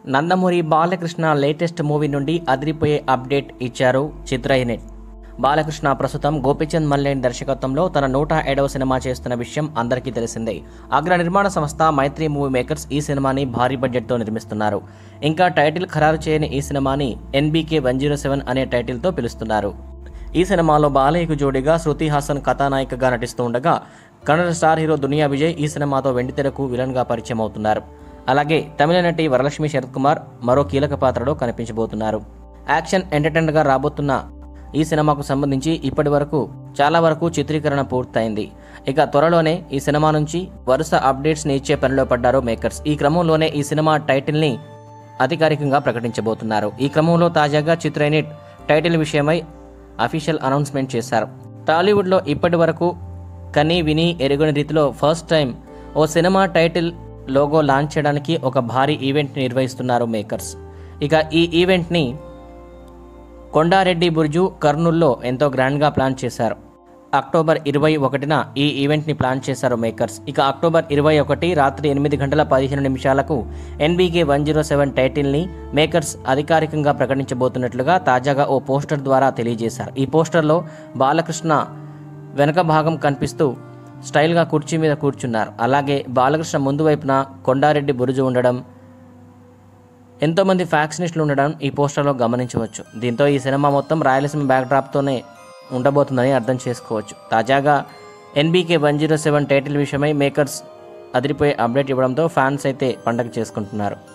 Nandamuri Balakrishna latest movie నుండి అదిరిపోయే update ఇచ్చారు చిత్ర యూనిట్ బాలకృష్ణ ప్రస్తుతం గోపిచంద్ మల్లేన్ దర్శకత్వంలో తన నూట ఏడవ సినిమా చేస్తున్న విషయం అందరికీ తెలిసిందే అగ్ర నిర్మాణ సంస్థ మైత్రి మూవీ మేకర్స్ ఈ సినిమాని భారీ బడ్జెట్తో నిర్మిస్తున్నారు ఇంకా టైటిల్ ఖరారు చేయని ఈ సినిమాని ఎన్బీకే వన్ జీరో సెవెన్ అనే టైటిల్తో పిలుస్తున్నారు ఈ సినిమాలో బాలయ్యకు జోడీగా శృతి హాసన్ కథానాయికగా నటిస్తూ ఉండగా కన్నడ స్టార్ హీరో దునియా విజయ్ ఈ సినిమాతో వెండితెరకు విలన్గా పరిచయం అవుతున్నారు అలాగే తమిళ నటి వరలక్ష్మి శరత్ కుమార్ మరో కీలక పాత్రలో కనిపించబోతున్నారు యాక్షన్ ఎంటర్టైనర్గా రాబోతున్న ఈ సినిమాకు సంబంధించి ఇప్పటి వరకు చాలా వరకు చిత్రీకరణ పూర్తయింది ఇక త్వరలోనే ఈ సినిమా నుంచి వరుస అప్డేట్స్ని ఇచ్చే పనిలో పడ్డారు మేకర్స్ ఈ క్రమంలోనే ఈ సినిమా టైటిల్ని అధికారికంగా ప్రకటించబోతున్నారు ఈ క్రమంలో తాజాగా చిత్ర యూనిట్ టైటిల్ విషయమై అఫీషియల్ అనౌన్స్మెంట్ చేశారు టాలీవుడ్లో ఇప్పటి వరకు కని విని ఎరుగని రీతిలో ఫస్ట్ టైం ఓ సినిమా టైటిల్ లోగో లాంచ్ చేయడానికి ఒక భారీ ఈవెంట్ నిర్వహిస్తున్నారు మేకర్స్ ఇక ఈ ఈవెంట్ని కొండారెడ్డి బుర్జు కర్నూల్లో ఎంతో గ్రాండ్గా ప్లాన్ చేశారు అక్టోబర్ ఇరవై ఒకటిన ఈ ఈవెంట్ని ప్లాన్ చేశారు మేకర్స్ ఇక అక్టోబర్ ఇరవై ఒకటి రాత్రి ఎనిమిది గంటల పదిహేను నిమిషాలకు ఎన్బీకే వన్ జీరో సెవెన్ టైటిల్ని మేకర్స్ అధికారికంగా ప్రకటించబోతున్నట్లుగా తాజాగా ఓ పోస్టర్ ద్వారా తెలియజేశారు ఈ పోస్టర్లో బాలకృష్ణ వెనక భాగం కనిపిస్తూ స్టైల్గా కుర్చీ మీద కూర్చున్నారు అలాగే బాలకృష్ణ ముందు వైపున కొండారెడ్డి బురుజు ఉండడం ఎంతోమంది ఫ్యాక్షనిస్టులు ఉండడం ఈ పోస్టర్లో గమనించవచ్చు దీంతో ఈ సినిమా మొత్తం రాయలసీమ బ్యాక్డ్రాప్తోనే ఉండబోతుందని అర్థం చేసుకోవచ్చు తాజాగా NBK one zero seven title విషయమై మేకర్స్ అదిరిపోయే అప్డేట్ ఇవ్వడంతో ఫ్యాన్స్ అయితే పండగ చేసుకుంటున్నారు